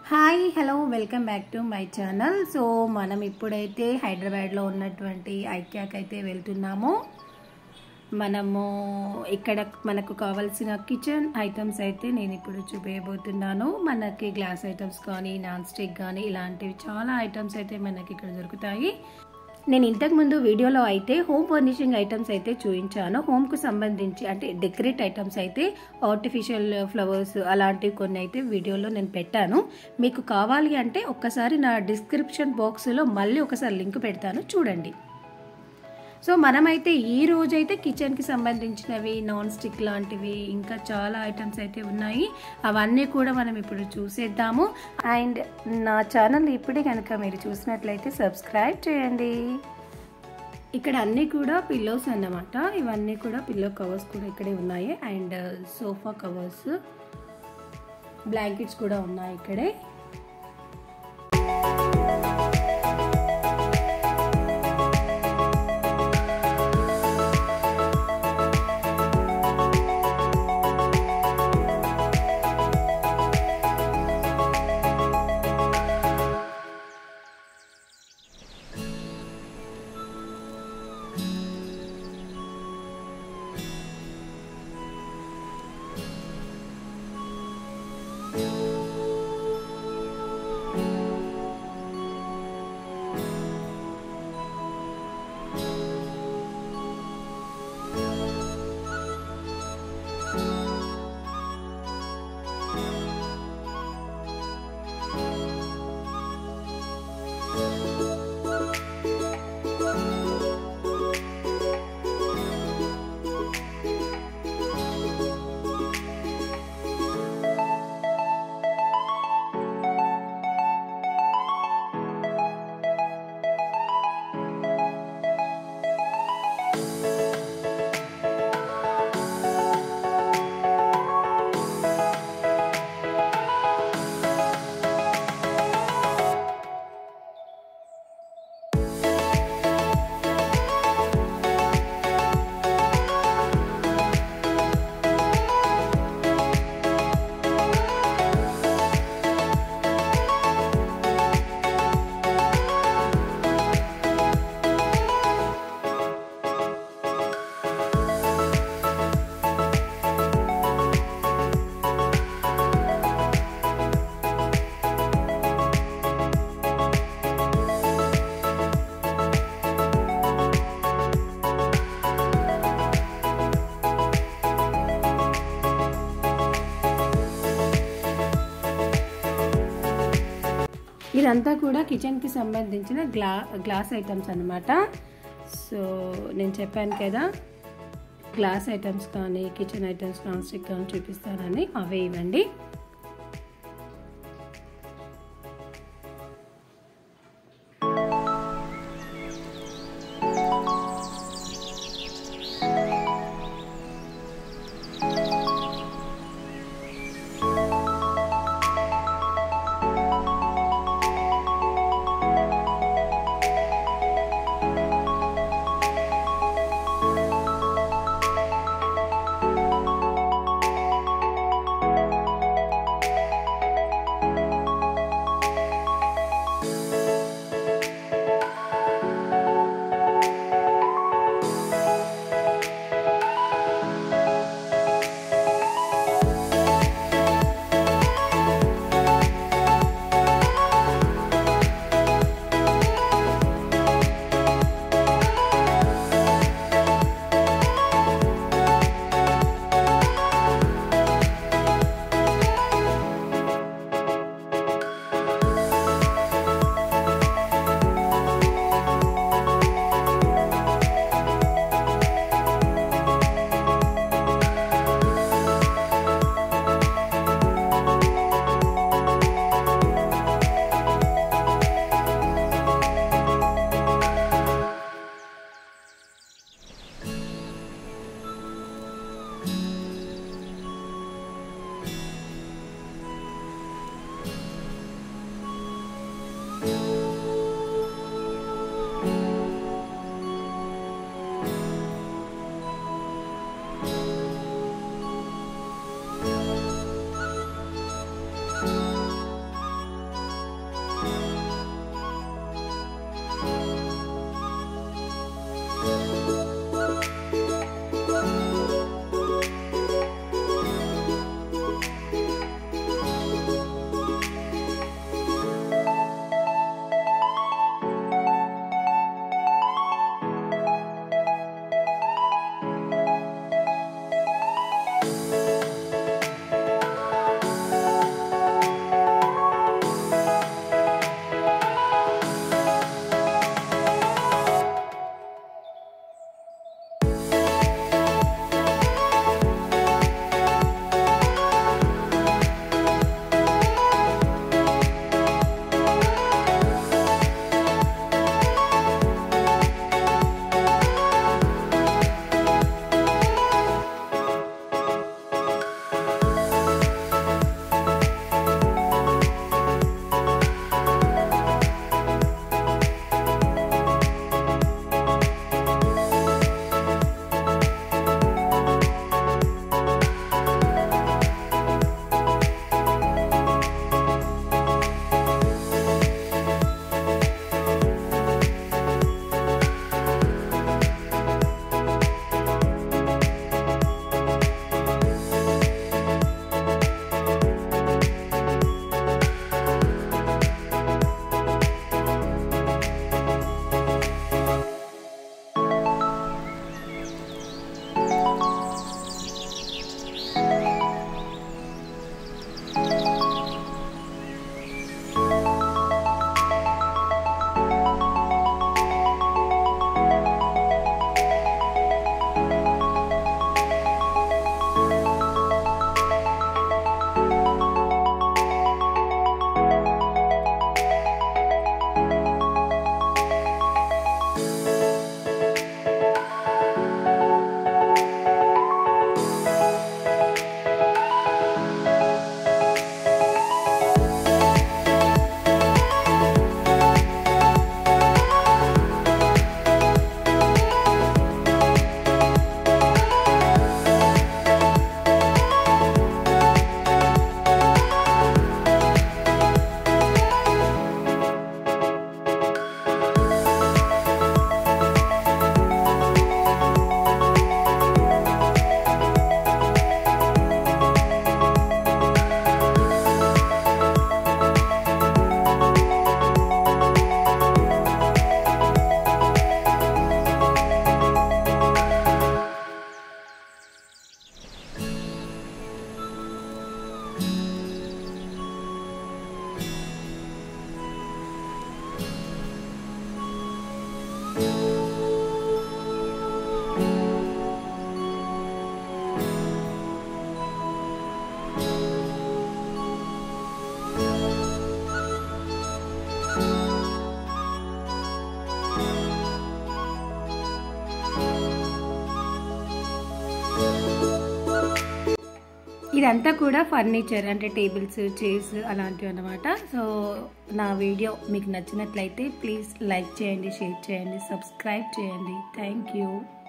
hi hello welcome back to my channel so మనం ఇప్పుడైతే హైదరాబాద్లో ఉన్నటువంటి ఐక్యాక్ అయితే వెళ్తున్నాము మనము ఇక్కడ మనకు కావాల్సిన కిచెన్ ఐటమ్స్ అయితే నేను ఇప్పుడు చూపించబోతున్నాను మనకి గ్లాస్ ఐటమ్స్ కానీ నాన్ స్టిక్ కానీ ఇలాంటివి చాలా ఐటమ్స్ అయితే మనకి ఇక్కడ దొరుకుతాయి నేను ఇంతకుముందు వీడియోలో అయితే హోమ్ ఫర్నిషింగ్ ఐటమ్స్ అయితే చూపించాను హోమ్కు సంబంధించి అంటే డెకరేట్ ఐటమ్స్ అయితే ఆర్టిఫిషియల్ ఫ్లవర్స్ అలాంటివి కొన్ని అయితే వీడియోలో నేను పెట్టాను మీకు కావాలి అంటే ఒక్కసారి నా డిస్క్రిప్షన్ బాక్స్లో మళ్ళీ ఒకసారి లింక్ పెడతాను చూడండి సో మనమైతే ఈ రోజైతే కిచెన్కి సంబంధించినవి నాన్ స్టిక్ లాంటివి ఇంకా చాలా ఐటమ్స్ అయితే ఉన్నాయి అవన్నీ కూడా మనం ఇప్పుడు చూసేద్దాము అండ్ నా ఛానల్ ఇప్పుడే కనుక మీరు చూసినట్లయితే సబ్స్క్రైబ్ చేయండి ఇక్కడ అన్నీ కూడా పిల్లోస్ అన్నమాట ఇవన్నీ కూడా పిల్లో కవర్స్ కూడా ఇక్కడే ఉన్నాయి అండ్ సోఫా కవర్స్ బ్లాంకెట్స్ కూడా ఉన్నాయి ఇక్కడే ఇదంతా కూడా కిచెన్కి సంబంధించిన గ్లా గ్లాస్ ఐటమ్స్ అనమాట సో నేను చెప్పాను కదా గ్లాస్ ఐటమ్స్ కానీ కిచెన్ ఐటమ్స్ నాన్ స్టిక్ కానీ చూపిస్తానని అవే ఇవ్వండి ఇదంతా కూడా ఫర్నిచర్ అంటే టేబుల్స్ చైర్స్ అలాంటివి అనమాట సో నా వీడియో మీకు నచ్చినట్లయితే ప్లీజ్ లైక్ చేయండి షేర్ చేయండి సబ్స్క్రైబ్ చేయండి థ్యాంక్ యూ